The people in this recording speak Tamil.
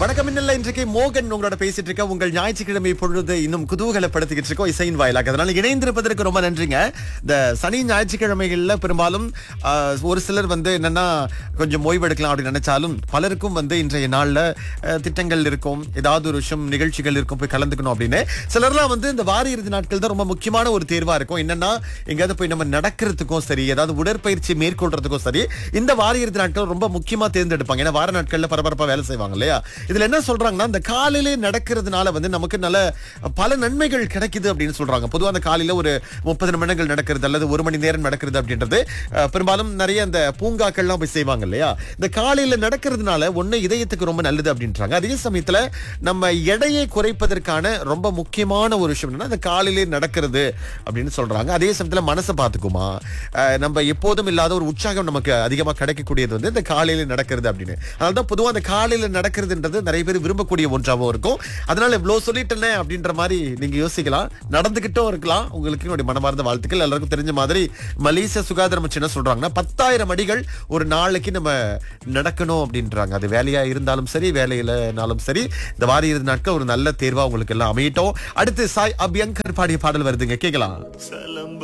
வணக்கம் இன்னல்ல இன்றைக்கு மோகன் உங்களோட பேசிட்டு இருக்க உங்கள் ஞாயிற்றுக்கிழமை பொழுது இன்னும் குதூகலப்படுத்திக்கிட்டு இருக்கோம் இசையின் வாயிலாக அதனால இணைந்திருப்பதற்கு ரொம்ப நன்றிங்க இந்த சனி ஞாயிற்றுக்கிழமைகள்ல பெரும்பாலும் ஆஹ், ஒரு சிலர் வந்து என்னன்னா கொஞ்சம் ஓய்வு எடுக்கலாம் அப்படின்னு நினைச்சாலும் பலருக்கும் வந்து இன்றைய நாள்ல ஆஹ், திட்டங்கள் இருக்கும் ஏதாவது ஒரு விஷயம் நிகழ்ச்சிகள் இருக்கும் போய் கலந்துக்கணும் அப்படின்னு சிலர்லாம் வந்து இந்த வார இறுதி நாட்கள் தான் ரொம்ப முக்கியமான ஒரு தேர்வா இருக்கும் என்னன்னா எங்கேயாவது போய் நம்ம நடக்கிறதுக்கும் சரி ஏதாவது உடற்பயிற்சி மேற்கொள்றதுக்கும் சரி இந்த வார இறுதி நாட்கள் ரொம்ப முக்கியமா தேர்ந்தெடுப்பாங்க ஏன்னா வார நாட்கள்ல பரபரப்பா வேலை செய்வாங்க இல்லையா இதுல என்ன சொல்றாங்கன்னா இந்த காலையிலே நடக்கிறதுனால வந்து நமக்கு நல்ல பல நன்மைகள் கிடைக்குது அப்படின்னு சொல்றாங்க பொதுவா அந்த காலையில ஒரு முப்பது நிமிடங்கள் நடக்கிறது அல்லது ஒரு மணி நேரம் நடக்கிறது அப்படின்றது அஹ், பெரும்பாலும் நிறைய அந்த பூங்காக்கள்லாம் போய் செய்வாங்க இல்லையா இந்த காலையில நடக்கிறதுனால ஒண்ணு இதயத்துக்கு ரொம்ப நல்லது அப்படின்றாங்க அதே சமயத்துல நம்ம எடையை குறைப்பதற்கான ரொம்ப முக்கியமான ஒரு விஷயம் என்னன்னா இந்த காலையிலே நடக்கிறது அப்படின்னு சொல்றாங்க அதே சமயத்துல மனசை பார்த்துக்குமா அஹ், நம்ம எப்போதும் இல்லாத ஒரு உற்சாகம் நமக்கு அதிகமா கிடைக்கக்கூடியது வந்து இந்த காலையில நடக்கிறது அப்படின்னு அதனாலதான் பொதுவா அந்த காலையில நடக்கிறதுன்றது நிறைய பேர் விரும்பக்கூடிய ஒன்றாகவும் இருக்கும் அதனால இவ்வளவு சொல்லிட்டேனே அப்படின்ற மாதிரி நீங்க யோசிக்கலாம் நடந்துகிட்டும் இருக்கலாம் உங்களுக்கு என்னுடைய மனமார்ந்த வாழ்த்துக்கள் எல்லாருக்கும் தெரிஞ்ச மாதிரி மலேசிய சுகாதார அமைச்சு என்ன சொல்றாங்கன்னா பத்தாயிரம் அடிகள் ஒரு நாளைக்கு நம்ம நடக்கணும் அப்படின்றாங்க அது வேலையா இருந்தாலும் சரி வேலையிலனாலும் சரி இந்த வார இறுதி நாட்கள் ஒரு நல்ல தேர்வா உங்களுக்கு எல்லாம் அமையட்டும் அடுத்து சாய் அபியங்கர் பாடிய பாடல் வருதுங்க கேட்கலாம் சலம்